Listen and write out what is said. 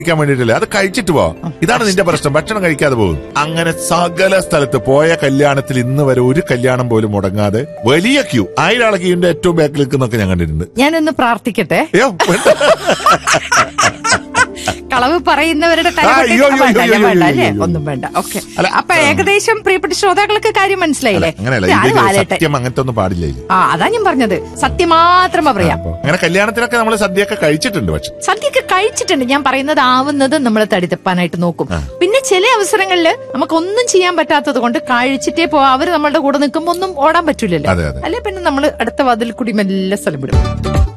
കഴിക്കാൻ വേണ്ടിയിട്ടില്ല അത് കഴിച്ചിട്ട് പോ ഇതാണ് നിന്റെ പ്രശ്നം ഭക്ഷണം കഴിക്കാതെ പോകും അങ്ങനെ സകല സ്ഥലത്ത് പോയ കല്യാണത്തിൽ ഇന്ന് വരെ ഒരു കല്യാണം പോലും മുടങ്ങാതെ വലിയ ക്യൂ ആയിരം ആളെ ക്യൂവിന്റെ ഏറ്റവും ബാക്കിൽ നിൽക്കുന്നൊക്കെ ഞാൻ കണ്ടിട്ടുണ്ട് ഞാനൊന്ന് പ്രാർത്ഥിക്കട്ടെ അയ്യോ വേണ്ട. കളവ് പറയുന്നവരുടെ ആ, അയ്യോ, അയ്യോ, വേണ്ട, അയ്യോ, ഞാൻ വേണ്ട അല്ലേ അയ്യോ, ഒന്നും വേണ്ട ഓക്കെ അല്ല, അപ്പൊ ഏകദേശം പ്രിയപ്പെട്ട ശ്രോതാക്കൾക്ക് കാര്യം മനസ്സിലായില്ലേ അങ്ങനെയല്ല ഞാൻ ഇത് വാലട്ടെ സത്യം അങ്ങനത്തെ ഒന്നും പാടില്ല ഇതില്. ആ അതാ ഞാൻ പറഞ്ഞത് സത്യം മാത്രം പറയാം അപ്പൊ അങ്ങനെ കല്യാണത്തിലൊക്കെ നമ്മൾ സദ്യയൊക്കെ കഴിച്ചിട്ടുണ്ട് പക്ഷെ സദ്യയൊക്കെ കഴിച്ചിട്ടുണ്ട് ഞാൻ പറയുന്നത് ആവുന്നത് നമ്മൾ തടിതപ്പാനായിട്ട് നോക്കും പിന്നെ ചില അവസരങ്ങളിൽ നമുക്കൊന്നും ചെയ്യാൻ പറ്റാത്തത് കൊണ്ട് കഴിച്ചിട്ടേ പോവാ അവര് നമ്മളുടെ കൂടെ നിൽക്കുമ്പോ ഒന്നും ഓടാൻ പറ്റൂലല്ലോ അതെ, അതെ. അല്ലെ പിന്നെ നമ്മൾ അടുത്ത വാതിൽ കൂടി മെല്ലെ സ്ഥലം വിടും